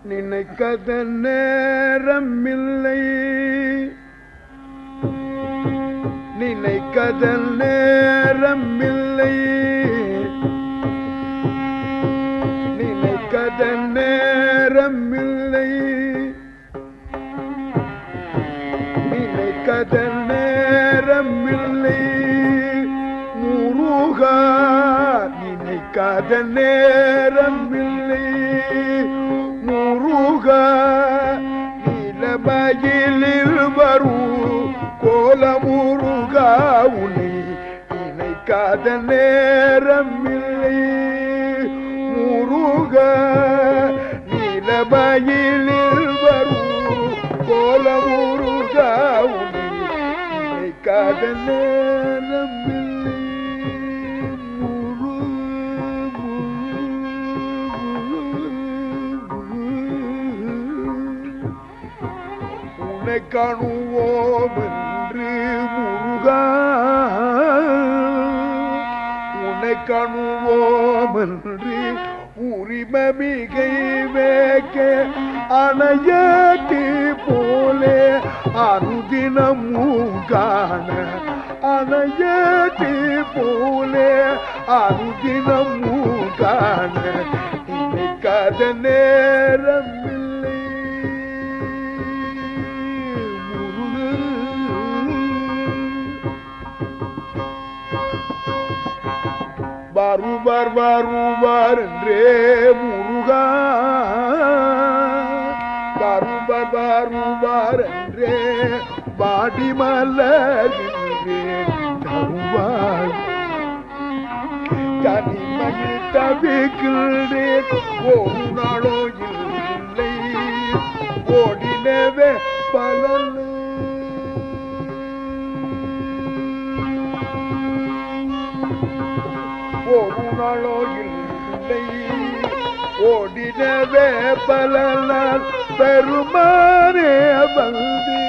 நினைக்கத நேரமில்லை நினைக்கத நேரமில்லை நினைக்கத நேரமில்லை நினைக்கத நேரமில்லை முருகா நினைக்காத நேரமில்லை முருகா நீலமயிலில் வரும் கோல முருகா உன்னை நினைக்காத நேரமில்லை முருகா நீலமயிலில் வரும் கோல முருகா உன்னை நினைக்காத நேரமில்லை முரு உன்னை காணுவோம் என்று முருகா உன்னை காணுவோம் என்று உரிமை மிகை வேக்க அணையட்டி போலே அனுதினம் காண அணையட்டி போலே அனுதினம் காண நினைக்காத நேரமில்லை முருகு வருவார் வருவார் என்றே முருகா வருவார் வருவார் என்றே பாடி மலர்கின்றேன் தருவாய் தனிமையில் தவிக்கின்றேன் ஒரு நாளோ இல்லை ஓடினவே பலனு ஒரு நாளோ இல்லை ஓடினவே பல நாள் பெருமானே வந்து